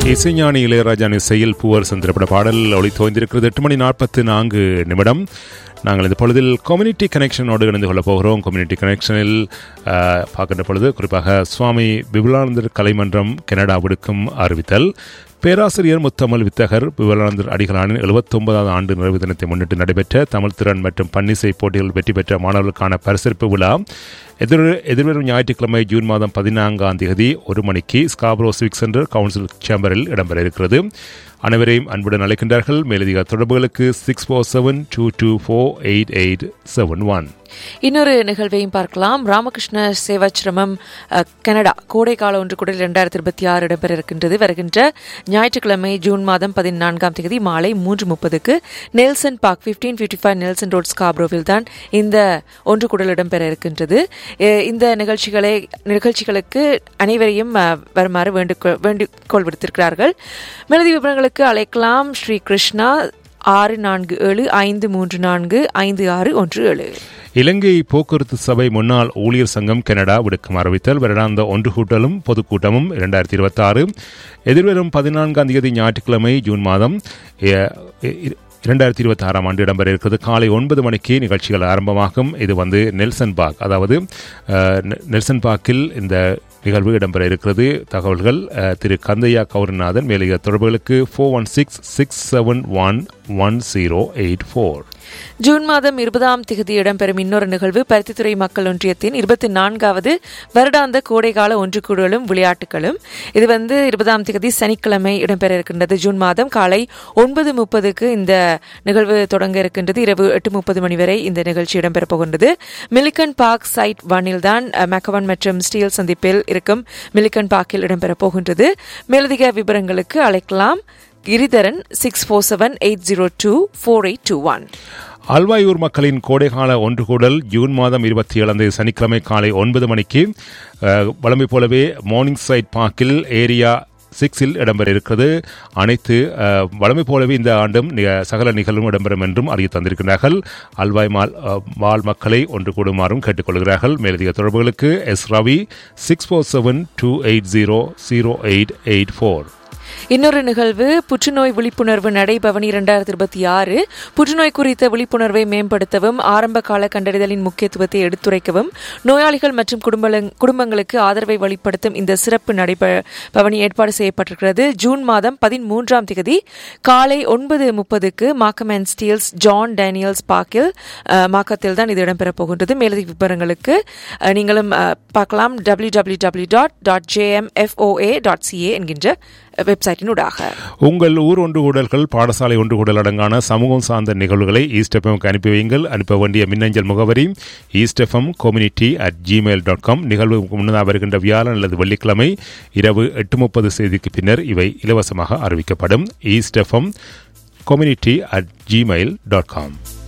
இசைஞானி இளையராஜான் இசையில் பூவர் சந்திரப்பட பாடல் ஒளி தோய்ந்திருக்கிறது எட்டு மணி நாற்பத்து நான்கு நிமிடம் நாங்கள் இந்த பொழுதில் கம்யூனிட்டி கனெக்ஷனோடு இணைந்து கொள்ளப் போகிறோம் கம்யூனிட்டி கனெக்ஷனில் அஹ், பார்க்கின்ற பொழுது குறிப்பாக சுவாமி விபுலானந்தர் கலைமன்றம் கனடா விடுக்கும் அறிவித்தல் பேராசிரியர் முத்தமிழ் வித்தகர் விபுலானந்தர் அடிகளானின் எழுபத்தொன்பதாவது ஆண்டு நிறைவு தினத்தை முன்னிட்டு நடைபெற்ற தமிழ் திறன் மற்றும் பன்னிசை போட்டிகளில் வெற்றி பெற்ற மாணவர்களுக்கான பரிசளிப்பு விழா எதிர் எதிர்வரும் ஞாயிற்றுக்கிழமை ஜூன் மாதம் பதினான்காம் தேதி ஒரு மணிக்கு ஸ்காப்ரோ சிவிக் சென்டர் கவுன்சில் சேம்பரில் இடம்பெற இருக்கிறது அனைவரையும் அன்புடன் அழைக்கின்றார்கள் மேலதிக தொடர்புகளுக்கு six four seven two two four eight eight seven one இன்னொரு நிகழ்வையும் பார்க்கலாம் ராமகிருஷ்ண சேவாச்சிரமம் அஹ், கனடா கோடைக்கால ஒன்று கூட இரண்டாயிரத்தி இருபத்தி ஆறு இடம்பெற இருக்கின்றது வருகின்ற ஞாயிற்றுக்கிழமை ஜூன் மாதம் பதினான்காம் தேதி மாலை மூன்று முப்பதுக்கு Nelson park fifteen fifty five Nelson road ஸ்காப்ரோவில் தான் இந்த ஒன்று கூடல் இடம்பெற இருக்கின்றது அஹ், இந்த நிகழ்ச்சிகளை நிகழ்ச்சிகளுக்கு அனைவரையும் அஹ், வருமாறு வேண்டுகோள் வேண்டுகோள் விடுத்திருக்கிறார்கள் மேலதி விவரங்களுக்கு அழைக்கலாம் ஸ்ரீ கிருஷ்ணா ஆறு நான்கு ஏழு ஐந்து மூன்று நான்கு ஐந்து ஆறு ஒன்று ஏழு இலங்கை போக்குவரத்து சபை முன்னாள் ஊழியர் சங்கம் கனடா விடுக்கும் அறிவித்தல் வருடாந்த ஒன்று கூட்டலும் பொதுக்கூட்டமும் இரண்டாயிரத்தி இருபத்தி ஆறு எதிர்வரும் பதினான்காம் தேதி ஞாயிற்றுக்கிழமை ஜூன் மாதம் எ- இ- இரண்டாயிரத்தி இருபத்தி ஆறாம் ஆண்டு இடம்பெற இருக்கிறது காலை ஒன்பது மணிக்கு நிகழ்ச்சிகள் ஆரம்பமாகும் இது வந்து நெல்சன் பார்க் அதாவது அஹ், நெ- நெல்சன் பார்க்கில் இந்த நிகழ்வு இடம்பெற இருக்கிறது தகவல்கள் அஹ், திரு கந்தையா கௌரநாதன் மேலிக தொடர்புகளுக்கு four one six six seven one one zero eight four June மாதம் இருபதாம் திகதி இடம்பெறும் இன்னொரு நிகழ்வு பருத்தித்துறை மக்கள் ஒன்றியத்தின் இருபத்தி நான்காவது வருடாந்த கோடைகால ஒன்று கூடலும் விளையாட்டுகளும் இது வந்து இருபதாம் திகதி சனிக்கிழமை இடம்பெற இருக்கின்றது ஜூன் மாதம் காலை ஒன்பது முப்பதுக்கு இந்த நிகழ்வு தொடங்க இருக்கின்றது இரவு எட்டு முப்பது மணி வரை இந்த நிகழ்ச்சி இடம்பெற போகின்றது மிலிகன் பார்க் சைட் ஒன்னில் தான் அஹ், மெக்கவன் மற்றும் ஸ்டீல் சந்திப்பில் இருக்கும் மிலிகன் பார்க்கில் இடம்பெற போகின்றது மேலதிக விவரங்களுக்கு அழைக்கலாம் Giritharan six four seven eight zero two four eight two one Alvayur மக்களின் கோடைகால ஒன்று கூடல் ஜூன் மாதம் இருபத்தி ஏழாம் தேதி சனிக்கிழமை காலை ஒன்பது மணிக்கு அஹ், வழமை போலவே மார்னிங் சைட் பார்க்கில் ஏரியா சிக்ஸில் இடம்பெற இருக்கிறது அனைத்து அஹ், வழமை போலவே இந்த ஆண்டும் நி- சகல நிகழ்வும் இடம்பெறும் என்றும் அறிய தந்திருக்கிறார்கள் அல்வாய் மால் அஹ், மால் மக்களை ஒன்று கூடுமாறும் கேட்டுக்கொள்கிறார்கள் மேலதிக தொடர்புகளுக்கு S Ravi six four seven two eight zero zero eight eight four இன்னொரு நிகழ்வு புற்றுநோய் விழிப்புணர்வு நடைபவனி இரண்டாயிரத்தி இருபத்தி ஆறு புற்றுநோய் குறித்த விழிப்புணர்வை மேம்படுத்தவும் ஆரம்ப கால கண்டறிதலின் முக்கியத்துவத்தை எடுத்துரைக்கவும் நோயாளிகள் மற்றும் குடும்பல- குடும்பங்களுக்கு ஆதரவை வெளிப்படுத்தும் இந்த சிறப்பு நடைபவனி ஏற்பாடு செய்யப்பட்டிருக்கிறது ஜூன் மாதம் பதிமூன்றாம் தேதி காலை ஒன்பது முப்பதுக்கு Markham and Steeles John Daniels பார்க்கில் அஹ், மாக்கத்தில் தான் இது இடம்பெறப் போகின்றது மேலதிக விவரங்களுக்கு அஹ், நீங்களும் அஹ், பார்க்கலாம் W W W dot dot JMFOA dot CA என்கின்ற வெப்சைட்டினூடாக உங்கள் ஊர் ஒன்று கூடல்கள் பாடசாலை ஒன்று கூடல் அடங்கான சமூகம் சார்ந்த நிகழ்வுகளை ஈஸ்ட் எஃப்எம்க்கு அனுப்பி வையுங்கள் அனுப்ப வேண்டிய மின்னஞ்சல் முகவரி East FM community at Gmail dot com நிகழ்வுக்கு முன்னதாக வருகின்ற வியாழன் அல்லது வெள்ளிக்கிழமை இரவு எட்டு முப்பது செய்திக்கு பின்னர் இவை இலவசமாக அறிவிக்கப்படும் East FM community at Gmail dot com